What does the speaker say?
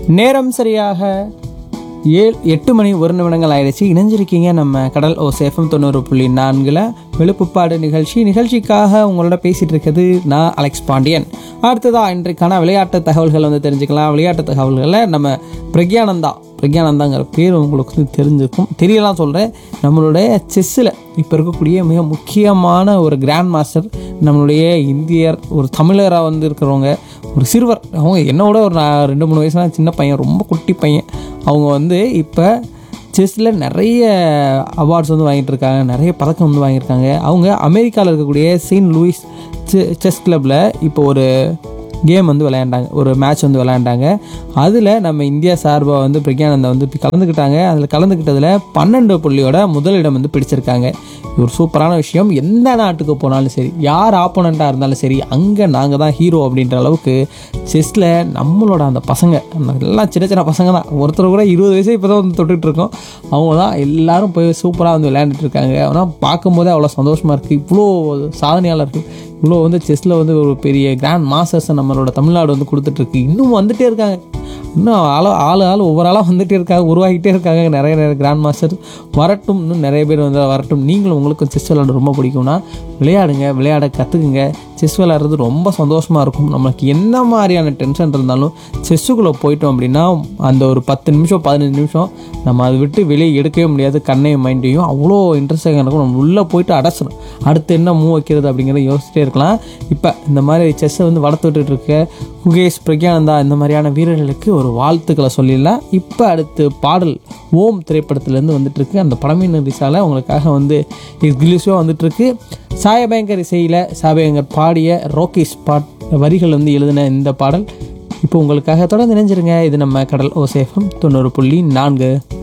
நேரம் சரியாக ஏழு எட்டு மணி ஒரு நிமிடங்கள் ஆயிடுச்சு இணைஞ்சிருக்கீங்க நம்ம கடல் ஓ சேஃபம் தொண்ணூறு புள்ளி நான்கில் வெளுப்புப்பாடு நிகழ்ச்சி நிகழ்ச்சிக்காக உங்களோட பேசிகிட்டு இருக்கிறது நான் அலெக்ஸ் பாண்டியன் அடுத்ததாக இன்றைக்கான விளையாட்டு தகவல்கள் வந்து தெரிஞ்சுக்கலாம் விளையாட்டு தகவல்களில் நம்ம பிரக்யானந்தா பிரக்யானந்தாங்கிற பேர் உங்களுக்கு வந்து தெரிஞ்சிருக்கும் தெரியலாம் சொல்கிறேன் நம்மளுடைய செஸ்ஸில் இப்போ இருக்கக்கூடிய மிக முக்கியமான ஒரு கிராண்ட் மாஸ்டர் நம்மளுடைய இந்தியர் ஒரு தமிழராக வந்து இருக்கிறவங்க ஒரு சிறுவர் அவங்க என்னோட ஒரு நான் ரெண்டு மூணு வயசுனா சின்ன பையன் ரொம்ப குட்டி பையன் அவங்க வந்து இப்போ செஸ்ஸில் நிறைய அவார்ட்ஸ் வந்து வாங்கிட்டு இருக்காங்க நிறைய பதக்கம் வந்து வாங்கியிருக்காங்க அவங்க அமெரிக்காவில் இருக்கக்கூடிய செயின்ட் லூயிஸ் செஸ் கிளப்பில் இப்போ ஒரு கேம் வந்து விளையாண்டாங்க ஒரு மேட்ச் வந்து விளையாண்டாங்க அதில் நம்ம இந்தியா சார்பாக வந்து பிரக்யானந்தா வந்து கலந்துக்கிட்டாங்க அதில் கலந்துக்கிட்டதில் பன்னெண்டு புள்ளியோட முதலிடம் வந்து பிடிச்சிருக்காங்க இது ஒரு சூப்பரான விஷயம் எந்த நாட்டுக்கு போனாலும் சரி யார் ஆப்போனண்ட்டாக இருந்தாலும் சரி அங்கே நாங்கள் தான் ஹீரோ அப்படின்ற அளவுக்கு செஸ்ஸில் நம்மளோட அந்த பசங்க அந்த எல்லாம் சின்ன சின்ன பசங்க தான் ஒருத்தர் கூட இருபது வயசு இப்போ தான் வந்து தொட்டுட்டு இருக்கோம் அவங்க தான் எல்லாரும் போய் சூப்பராக வந்து விளையாண்டுட்டு இருக்காங்க ஆனால் பார்க்கும்போதே அவ்வளோ சந்தோஷமாக இருக்குது இவ்வளோ சாதனையாளர்கள் இவ்வளோ வந்து செஸ்ஸில் வந்து ஒரு பெரிய கிராண்ட் மாஸ்டர்ஸை நம்மளோட தமிழ்நாடு வந்து கொடுத்துட்ருக்கு இன்னும் வந்துட்டே இருக்காங்க இன்னும் ஆள் ஆள் ஆள் ஒவ்வொரு ஆளாக வந்துட்டே இருக்காங்க உருவாகிட்டே இருக்காங்க நிறைய நிறைய கிராண்ட் மாஸ்டர் வரட்டும் இன்னும் நிறைய பேர் வந்து வரட்டும் நீங்களும் உங்களுக்கும் செஸ் விளையாட ரொம்ப பிடிக்கும்னா விளையாடுங்க விளையாட கற்றுக்குங்க செஸ் விளையாடுறது ரொம்ப சந்தோஷமாக இருக்கும் நமக்கு என்ன மாதிரியான டென்ஷன் இருந்தாலும் செஸ்ஸுக்குள்ளே போயிட்டோம் அப்படின்னா அந்த ஒரு பத்து நிமிஷம் பதினஞ்சு நிமிஷம் நம்ம அதை விட்டு வெளியே எடுக்கவே முடியாது கண்ணையும் மைண்டையும் அவ்வளோ இன்ட்ரெஸ்டாக இருக்கும் நம்ம உள்ளே போயிட்டு அடைச்சிடும் அடுத்து என்ன மூவ் வைக்கிறது அப்படிங்கிறத யோசிச்சிட்டே இருக்கலாம் இப்போ இந்த மாதிரி செஸ்ஸை வந்து வளர்த்துட்டு இருக்க குகேஷ் பிரக்யானந்தா இந்த மாதிரியான வீரர்களுக்கு ஒரு வாழ்த்துக்களை சொல்லிடலாம் இப்போ அடுத்து பாடல் ஓம் திரைப்படத்துலேருந்து வந்துட்டு இருக்கு அந்த படமின் ரிசால உங்களுக்காக வந்து எக்ஸ்க்ளூசிவாக வந்துட்டு இருக்கு சாயபயங்கர் இசையில் சாயபயங்கர் பாடிய ரோகேஷ் பாட் வரிகள் வந்து எழுதின இந்த பாடல் இப்போ உங்களுக்காக தொடர்ந்து நினைஞ்சிருங்க இது நம்ம கடல் ஓசேஃபம் தொண்ணூறு புள்ளி நான்கு